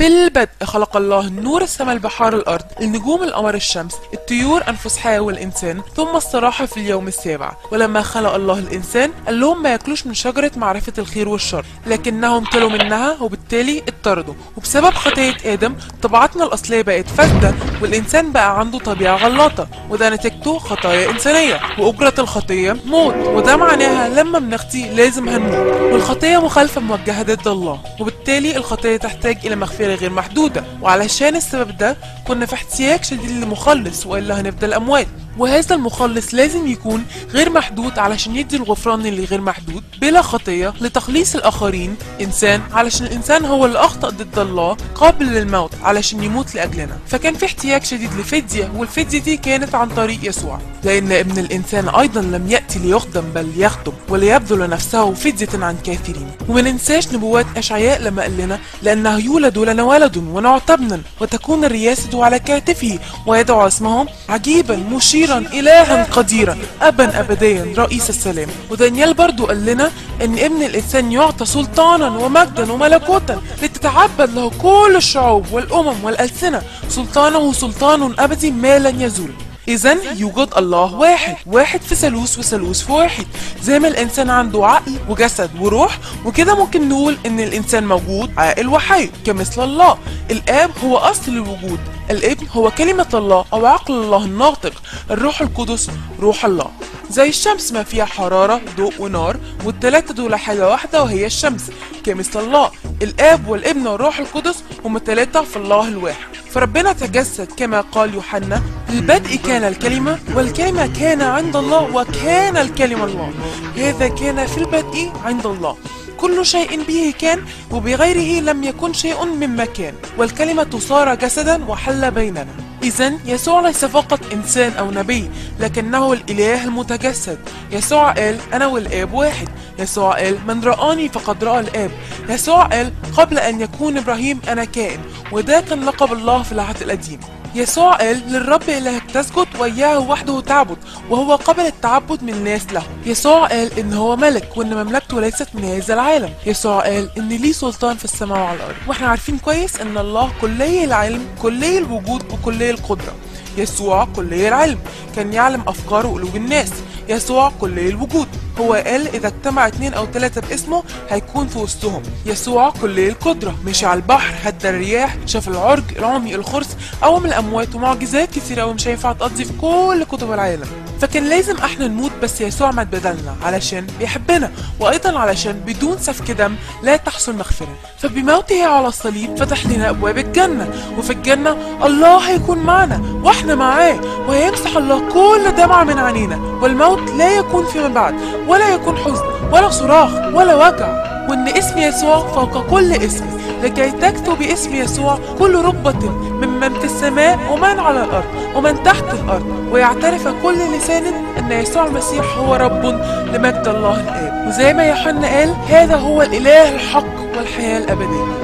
في البدء خلق الله نور السماء البحار الأرض النجوم القمر الشمس الطيور أنفس حياة والإنسان ثم استراح في اليوم السابع ولما خلق الله الإنسان قال لهم ما ياكلوش من شجرة معرفة الخير والشر لكنهم كلوا منها وبالتالي اضطردوا وبسبب خطية آدم طبيعتنا الأصلية بقت فاسدة والإنسان بقى عنده طبيعة غلاطة وده نتيجته خطايا إنسانية وأجرة الخطية موت وده معناها لما بنخطي لازم هنموت والخطية مخالفة موجهة ضد الله وبالتالي الخطية تحتاج إلى مغفرة غير محدودة وعلشان السبب ده كنا في احتياج شديد لمخلص وإلا هنفضل أموات وهذا المخلص لازم يكون غير محدود علشان يدي الغفران اللي غير محدود بلا خطية لتخليص الآخرين إنسان علشان الإنسان هو اللي أخطأ ضد الله قابل للموت علشان يموت لأجلنا فكان في احتياج شديد لفدية والفدية دي كانت عن طريق يسوع لأن ابن الإنسان أيضا لم يأتي ليخدم بل يخدم وليبذل نفسه فدية عن كافرين وما ننساش نبوات أشعياء لما قال لنا لأنه يولد لنا ولد ونعطى ابنا وتكون الرياسة على كاتفه ويدعو اسمه عجيبا مشيرا إلها قديرا أبا أبديا رئيس السلام ودانيال برضو قال لنا أن ابن الإنسان يعطى سلطانا ومجدا وملكوتا لتتعبد له كل الشعوب والأمم والألسنة سلطانه سلطان أبدي ما لن يزول إذا يوجد الله واحد واحد في ثالوث وثالوث في واحد زي ما الإنسان عنده عقل وجسد وروح وكده ممكن نقول إن الإنسان موجود عاقل وحي كمثل الله الآب هو أصل الوجود الابن هو كلمة الله أو عقل الله الناطق الروح القدس روح الله زي الشمس ما فيها حرارة ضوء ونار والتلاتة دول حاجة واحدة وهي الشمس كمثل الله الآب والابن والروح القدس هما تلاتة في الله الواحد فربنا تجسد كما قال يوحنا البدء كان الكلمة والكلمة كان عند الله وكان الكلمة الله هذا كان في البدء عند الله كل شيء به كان وبغيره لم يكن شيء مما كان والكلمة صار جسدا وحل بيننا إذا يسوع ليس فقط إنسان أو نبي لكنه الإله المتجسد يسوع قال أنا والآب واحد يسوع قال من رآني فقد رأى الآب يسوع قال قبل أن يكون إبراهيم أنا كائن وده كان لقب الله في العهد القديم يسوع قال للرب إلهك تسجد وإياه وحده تعبد وهو قبل التعبد من الناس له يسوع قال إن هو ملك وإن مملكته ليست من هذا العالم يسوع قال إن ليه سلطان في السماء وعلى الأرض وإحنا عارفين كويس إن الله كلي العلم كلي الوجود وكلي القدرة يسوع كلي العلم كان يعلم أفكار وقلوب الناس يسوع كلي الوجود هو قال إذا اجتمع اتنين أو تلاتة باسمه هيكون في وسطهم يسوع كلي القدرة مشي على البحر هدى الرياح شاف العرج رامي الخرس قوم الأموات ومعجزات كتيرة ومش هينفع تقضي في كل كتب العالم فكان لازم احنا نموت بس يسوع ما اتبدلنا علشان بيحبنا وايضا علشان بدون سفك دم لا تحصل مغفرة فبموته على الصليب فتح لنا ابواب الجنة وفي الجنة الله هيكون معنا واحنا معاه وهيمسح الله كل دمعة من عينينا والموت لا يكون فيما بعد ولا يكون حزن ولا صراخ ولا وجع وان اسم يسوع فوق كل اسم لكي تكتب باسم يسوع كل ركبة ممن في السماء ومن على الأرض ومن تحت الأرض ويعترف كل لسان أن يسوع المسيح هو رب لمجد الله الآب وزي ما يوحنا قال هذا هو الإله الحق والحياة الأبدية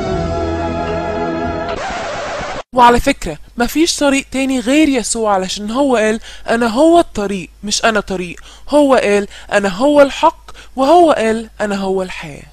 وعلى فكرة مفيش طريق تاني غير يسوع علشان هو قال أنا هو الطريق مش أنا طريق هو قال أنا هو الحق وهو قال أنا هو الحياة